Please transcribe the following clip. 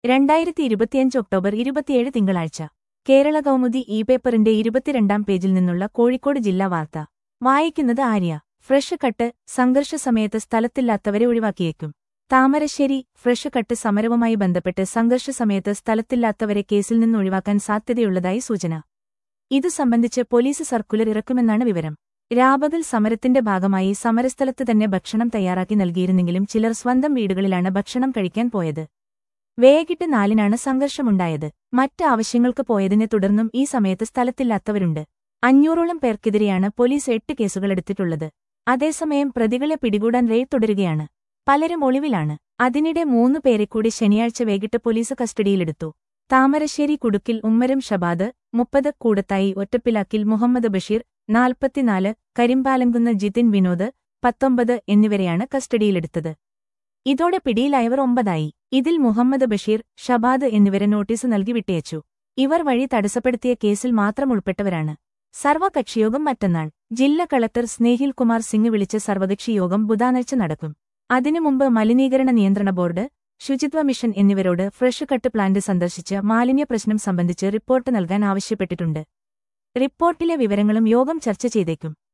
രണ്ടായിരത്തി ഇരുപത്തിയഞ്ച് ഒക്ടോബർ ഇരുപത്തിയേഴ് തിങ്കളാഴ്ച കേരള കൗമുദി ഇ പേപ്പറിന്റെ ഇരുപത്തിരണ്ടാം പേജിൽ നിന്നുള്ള കോഴിക്കോട് ജില്ലാ വാർത്ത വായിക്കുന്നത് ആര്യ ഫ്രഷ് കട്ട് സംഘർഷ സമയത്ത് സ്ഥലത്തില്ലാത്തവരെ ഒഴിവാക്കിയേക്കും താമരശ്ശേരി ഫ്രഷ് കട്ട് സമരവുമായി ബന്ധപ്പെട്ട് സംഘർഷ സമയത്ത് സ്ഥലത്തില്ലാത്തവരെ കേസിൽ നിന്ന് ഒഴിവാക്കാൻ സാധ്യതയുള്ളതായി സൂചന ഇതു സംബന്ധിച്ച് പോലീസ് സർക്കുലർ ഇറക്കുമെന്നാണ് വിവരം രാപകൽ സമരത്തിന്റെ ഭാഗമായി സമരസ്ഥലത്ത് തന്നെ ഭക്ഷണം തയ്യാറാക്കി നൽകിയിരുന്നെങ്കിലും ചിലർ സ്വന്തം വീടുകളിലാണ് ഭക്ഷണം കഴിക്കാൻ പോയത് വേഗിട്ട് നാലിനാണ് സംഘർഷമുണ്ടായത് മറ്റ് ആവശ്യങ്ങൾക്ക് പോയതിനെ തുടർന്നും ഈ സമയത്ത് സ്ഥലത്തില്ലാത്തവരുണ്ട് അഞ്ഞൂറോളം പേർക്കെതിരെയാണ് പോലീസ് എട്ട് കേസുകളെടുത്തിട്ടുള്ളത് അതേസമയം പ്രതികളെ പിടികൂടാൻ റെയ്ഡ് തുടരുകയാണ് പലരും ഒളിവിലാണ് അതിനിടെ മൂന്നു പേരെ കൂടി ശനിയാഴ്ച വൈകിട്ട് പോലീസ് കസ്റ്റഡിയിലെടുത്തു താമരശ്ശേരി കുടുക്കിൽ ഉമ്മരം ഷബാദ് മുപ്പത് കൂടത്തായി ഒറ്റപ്പിലാക്കിൽ മുഹമ്മദ് ബഷീർ നാൽപ്പത്തിനാല് കരിമ്പാലങ്കുന്ന് ജിതിൻ വിനോദ് പത്തൊമ്പത് എന്നിവരെയാണ് കസ്റ്റഡിയിലെടുത്തത് ഇതോടെ പിടിയിലായവർ ഒമ്പതായി ഇതിൽ മുഹമ്മദ് ബഷീർ ഷബാദ് എന്നിവരെ നോട്ടീസ് നൽകി വിട്ടയച്ചു ഇവർ വഴി തടസ്സപ്പെടുത്തിയ കേസിൽ മാത്രം ഉൾപ്പെട്ടവരാണ് സർവകക്ഷിയോഗം മറ്റന്നാൾ ജില്ലാ കളക്ടർ സ്നേഹിൽ കുമാർ സിംഗ് വിളിച്ച സർവകക്ഷി യോഗം ബുധനാഴ്ച നടക്കും അതിനു മുമ്പ് മലിനീകരണ നിയന്ത്രണ ബോർഡ് ശുചിത്വ മിഷൻ എന്നിവരോട് ഫ്രഷ് കട്ട് പ്ലാന്റ് സന്ദർശിച്ച് മാലിന്യ പ്രശ്നം സംബന്ധിച്ച് റിപ്പോർട്ട് നൽകാൻ ആവശ്യപ്പെട്ടിട്ടുണ്ട് റിപ്പോർട്ടിലെ വിവരങ്ങളും യോഗം ചർച്ച ചെയ്തേക്കും